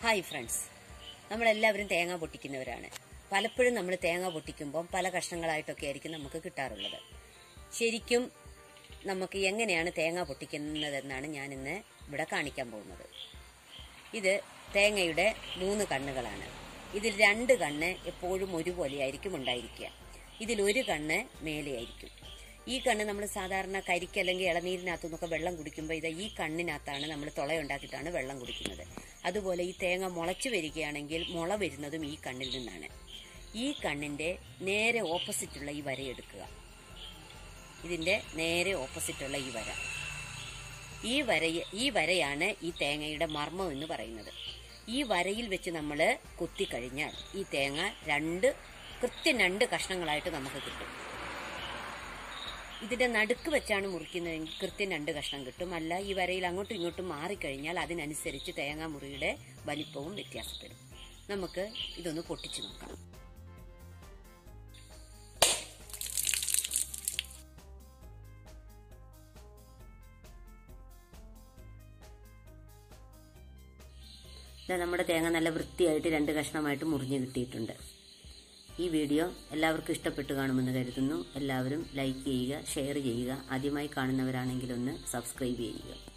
hi friends നമ്മളെല്ലാവരും തേങ്ങ പൊട്ടിക്കുന്നവരാണ് പലപ്പോഴും നമ്മൾ തേങ്ങ പൊട്ടിക്കുമ്പോൾ പല കഷ്ണങ്ങളായിട്ടൊക്കെ ആയിരിക്കും നമുക്ക് കിട്ടാറുള്ളത് ശരിക്കും നമുക്ക് എങ്ങനെയാണ് തേങ്ങ പൊട്ടിക്കുന്നതെന്നാണ് ഞാൻ ഇന്ന് ഇവിടെ കാണിക്കാൻ പോകുന്നത് ഇത് തേങ്ങയുടെ മൂന്ന് കണ്ണുകളാണ് ഇതിൽ രണ്ട് കണ്ണ് എപ്പോഴും ഒരുപോലെയായിരിക്കും ഉണ്ടായിരിക്കുക ഇതിൽ ഒരു കണ്ണ് മേലെയായിരിക്കും ഈ കണ്ണ് നമ്മൾ സാധാരണ കരിക്ക് അല്ലെങ്കിൽ ഇളനീരിനകത്തു നിന്നൊക്കെ വെള്ളം കുടിക്കുമ്പോൾ ഇത് ഈ കണ്ണിനകത്താണ് നമ്മൾ തുളയുണ്ടാക്കിയിട്ടാണ് വെള്ളം കുടിക്കുന്നത് അതുപോലെ ഈ തേങ്ങ മുളച്ചു വരികയാണെങ്കിൽ മുള വരുന്നതും ഈ കണ്ണിൽ നിന്നാണ് ഈ കണ്ണിന്റെ നേരെ ഓപ്പോസിറ്റുള്ള ഈ വര എടുക്കുക ഇതിന്റെ നേരെ ഓപ്പോസിറ്റുള്ള ഈ വര ഈ വര ഈ വരയാണ് ഈ തേങ്ങയുടെ മർമ്മം എന്ന് പറയുന്നത് ഈ വരയിൽ വെച്ച് നമ്മൾ കുത്തിക്കഴിഞ്ഞാൽ ഈ തേങ്ങ രണ്ട് കൃത്യം രണ്ട് കഷ്ണങ്ങളായിട്ട് നമുക്ക് കിട്ടും ഇതിന്റെ നടുക്ക് വെച്ചാണ് മുറിക്കുന്നതെങ്കിൽ കൃത്യം രണ്ട് കഷ്ണം കിട്ടും അല്ല ഈ വരയിൽ അങ്ങോട്ടും ഇങ്ങോട്ടും മാറിക്കഴിഞ്ഞാൽ അതിനനുസരിച്ച് തേങ്ങാ മുറിയുടെ വലിപ്പവും വ്യത്യാസപ്പെടും നമുക്ക് ഇതൊന്ന് പൊട്ടിച്ചു നോക്കാം ഇതാ നമ്മുടെ തേങ്ങ നല്ല വൃത്തിയായിട്ട് രണ്ട് കഷ്ണമായിട്ട് മുറിഞ്ഞ് കിട്ടിയിട്ടുണ്ട് ഈ വീഡിയോ എല്ലാവർക്കും ഇഷ്ടപ്പെട്ടു കാണുമെന്ന് കരുതുന്നു എല്ലാവരും ലൈക്ക് ചെയ്യുക ഷെയർ ചെയ്യുക ആദ്യമായി കാണുന്നവരാണെങ്കിൽ ഒന്ന് സബ്സ്ക്രൈബ് ചെയ്യുക